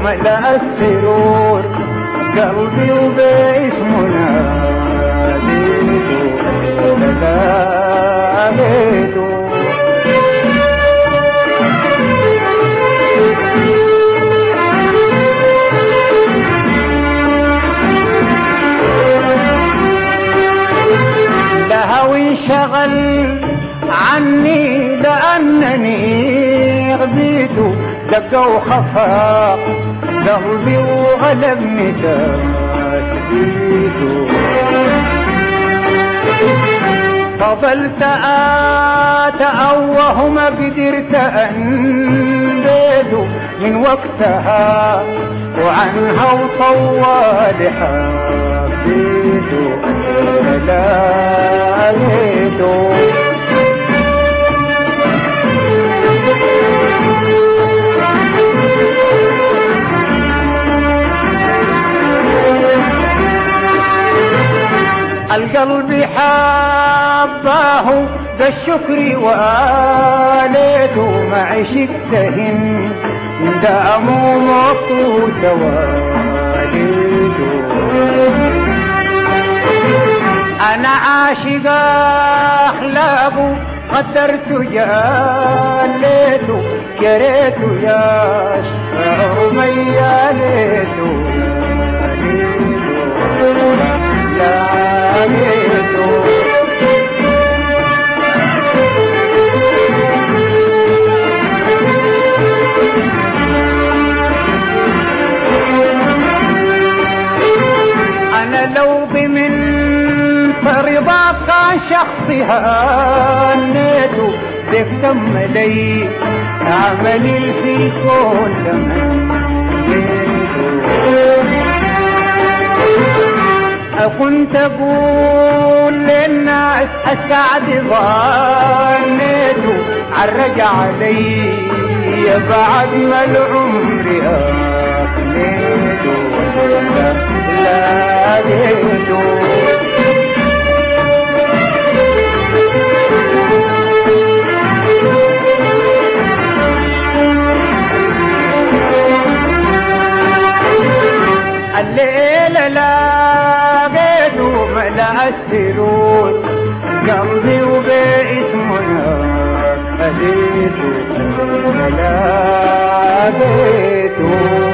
ملأ السرور قلبي وباسمنا ناديته ناديته لهوي شغل عني لأنني غبيته دق وخفى قلبي وغلبني تسبيته فضلت أتأوه ما قدرت أنبيده من وقتها وعنها وطوال حبيته لقيته القلب حباه ذا الشكر واليته مع شدهن دام مطوت واليته انا عاشق احلامه قدرت جاليته كريته يا شعر مياليته أنا لو بمن فرضاك شخصها نيته تهتم لي عملي في الكون كنت اقول للناس اسعد ظنيته عرج علي بعد ما العمر اقنيته لقيته الليلة لقيته ملأ السرور قلبي وباسمنا أديته لقيته